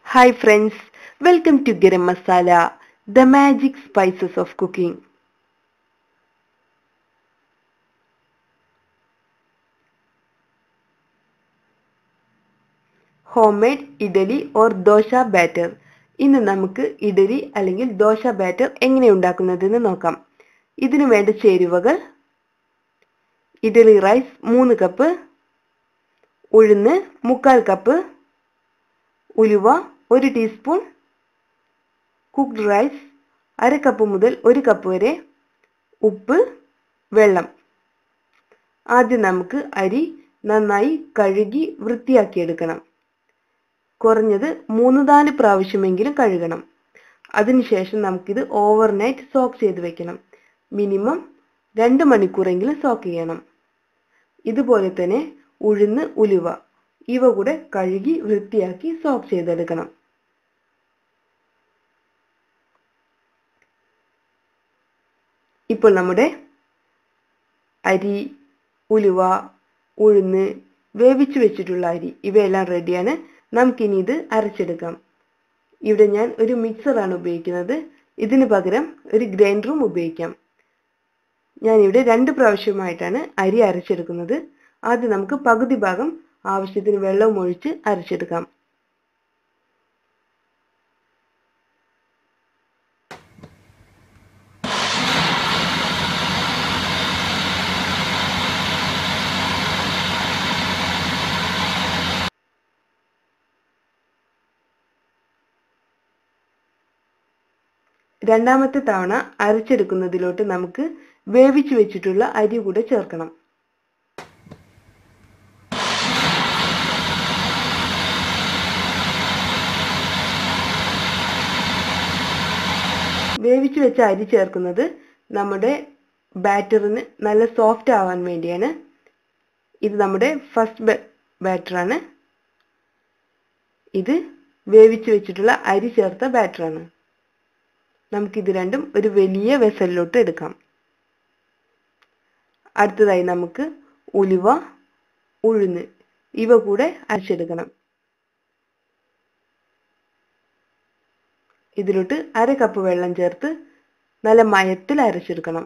Hi friends, welcome to Garam Masala, the magic spices of cooking. Home made idli or dosa batter ഇന്ന് നമുക്ക് ഇഡലി അല്ലെങ്കിൽ dosa batter എങ്ങനെ ഉണ്ടാക്കുന്നതെന്ന് നോക്കാം ഇതിനു വേണ്ട ചേരുവകൾ ഇഡലി റൈസ് മൂന്ന് കപ്പ് ഉഴുന്ന് മുക്കാൽ കപ്പ് ഉലുവ ഒരു ടീസ്പൂൺ കുക്ക്ഡ് റൈസ് അര കപ്പ് മുതൽ ഒരു കപ്പ് വരെ ഉപ്പ് വെള്ളം ആദ്യം നമുക്ക് അരി നന്നായി കഴുകി വൃത്തിയാക്കിയെടുക്കണം കുറഞ്ഞത് മൂന്ന് നാല് പ്രാവശ്യമെങ്കിലും കഴുകണം അതിനുശേഷം നമുക്കിത് ഓവർനൈറ്റ് സോക്ക് ചെയ്ത് വെക്കണം മിനിമം രണ്ട് മണിക്കൂറെങ്കിലും സോക്ക് ചെയ്യണം ഇതുപോലെ തന്നെ ഉഴുന്ന് ഉലുവ ഇവ കൂടെ കഴുകി വൃത്തിയാക്കി സോക്ക് ചെയ്തെടുക്കണം ഇപ്പോൾ നമ്മുടെ അരി ഉലുവ ഉഴുന്ന് വേവിച്ചു വെച്ചിട്ടുള്ള അരി ഇവയെല്ലാം റെഡിയാണ് നമുക്കിനി ഇത് അരച്ചെടുക്കാം ഇവിടെ ഞാൻ ഒരു മിക്സറാണ് ഉപയോഗിക്കുന്നത് ഇതിന് പകരം ഒരു ഗ്രൈൻഡറും ഉപയോഗിക്കാം ഞാനിവിടെ രണ്ട് പ്രാവശ്യമായിട്ടാണ് അരി അരച്ചെടുക്കുന്നത് ആദ്യം നമുക്ക് പകുതി ഭാഗം ആവശ്യത്തിന് വെള്ളവും ഒഴിച്ച് അരച്ചെടുക്കാം രണ്ടാമത്തെ തവണ അരച്ചെടുക്കുന്നതിലോട്ട് നമുക്ക് വേവിച്ചു വെച്ചിട്ടുള്ള അരി കൂടെ ചേർക്കണം വേവിച്ചു വെച്ച അരി ചേർക്കുന്നത് നമ്മുടെ ബാറ്ററിന് നല്ല സോഫ്റ്റ് ആവാൻ വേണ്ടിയാണ് ഇത് നമ്മുടെ ഫസ്റ്റ് ബാറ്ററാണ് ഇത് വേവിച്ചു വെച്ചിട്ടുള്ള അരി ചേർത്ത ബാറ്ററാണ് നമുക്കിത് രണ്ടും ഒരു വലിയ വെസലിലോട്ട് എടുക്കാം അടുത്തതായി നമുക്ക് ഉലുവ ഉഴുന്ന് ഇവ കൂടെ അരച്ചെടുക്കണം ഇതിലോട്ട് അര കപ്പ് വെള്ളം ചേർത്ത് നല്ല മയത്തിൽ അരച്ചെടുക്കണം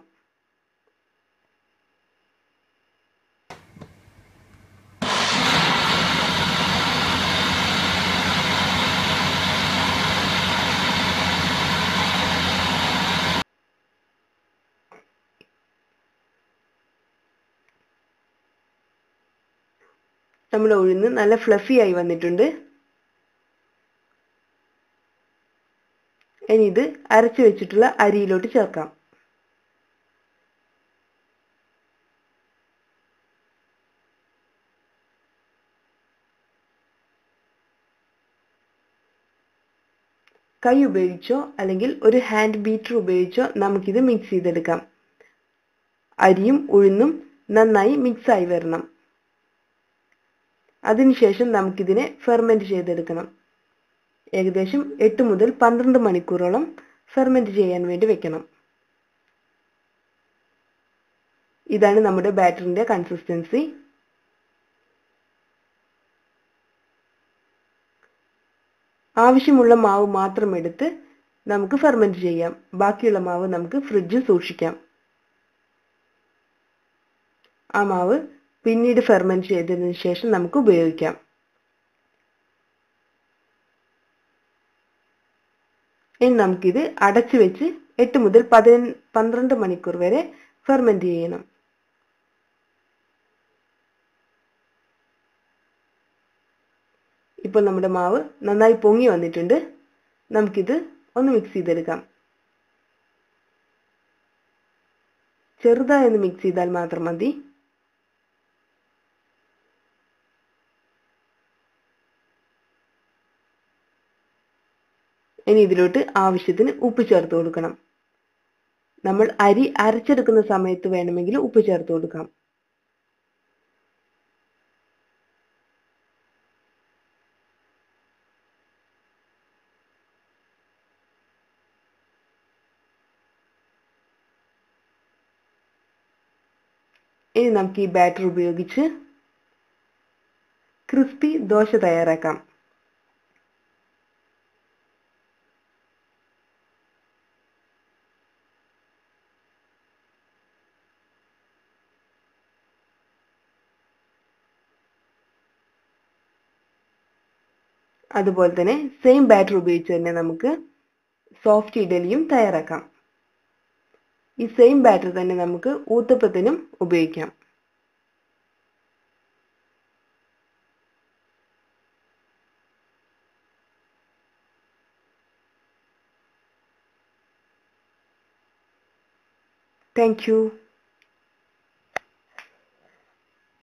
നമ്മുടെ ഉഴുന്ന് നല്ല ഫ്ലഫി ആയി വന്നിട്ടുണ്ട് ഇനി ഇത് അരച്ചു വെച്ചിട്ടുള്ള അരിയിലോട്ട് ചേർക്കാം കൈ ഉപയോഗിച്ചോ അല്ലെങ്കിൽ ഒരു ഹാൻഡ് ബീറ്റർ ഉപയോഗിച്ചോ നമുക്കിത് മിക്സ് ചെയ്തെടുക്കാം അരിയും ഉഴുന്നും നന്നായി മിക്സ് ആയി വരണം അതിനുശേഷം നമുക്കിതിനെ ഫെർമെന്റ് ചെയ്തെടുക്കണം ഏകദേശം എട്ട് മുതൽ പന്ത്രണ്ട് മണിക്കൂറോളം ഫെർമെന്റ് ചെയ്യാൻ വേണ്ടി വെക്കണം ഇതാണ് നമ്മുടെ ബാറ്ററിന്റെ കൺസിസ്റ്റൻസി ആവശ്യമുള്ള മാവ് മാത്രം എടുത്ത് നമുക്ക് ഫെർമെന്റ് ചെയ്യാം ബാക്കിയുള്ള മാവ് നമുക്ക് ഫ്രിഡ്ജിൽ സൂക്ഷിക്കാം ആ മാവ് പിന്നീട് ഫെർമെന്റ് ചെയ്തതിനു ശേഷം നമുക്ക് ഉപയോഗിക്കാം ഇനി നമുക്കിത് അടച്ചു വെച്ച് എട്ട് മുതൽ പതിന പന്ത്രണ്ട് മണിക്കൂർ വരെ ഫെർമെന്റ് ചെയ്യണം ഇപ്പോൾ നമ്മുടെ മാവ് നന്നായി പൊങ്ങി വന്നിട്ടുണ്ട് നമുക്കിത് ഒന്ന് മിക്സ് ചെയ്തെടുക്കാം ചെറുതായി ഒന്ന് മിക്സ് ചെയ്താൽ മാത്രം മതി ഇനി ഇതിലോട്ട് ആവശ്യത്തിന് ഉപ്പ് ചേർത്ത് കൊടുക്കണം നമ്മൾ അരി അരച്ചെടുക്കുന്ന സമയത്ത് വേണമെങ്കിൽ ഉപ്പ് ചേർത്ത് കൊടുക്കാം ഇനി നമുക്ക് ഈ ബാറ്റർ ഉപയോഗിച്ച് ക്രിസ്പി ദോശ തയ്യാറാക്കാം അതുപോലെ തന്നെ സെയിം ബാറ്റർ ഉപയോഗിച്ച് തന്നെ നമുക്ക് സോഫ്റ്റ് ഇഡലിയും തയ്യാറാക്കാം ഈ സെയിം ബാറ്റർ തന്നെ നമുക്ക് ഊത്തപ്പത്തിനും ഉപയോഗിക്കാം താങ്ക് യു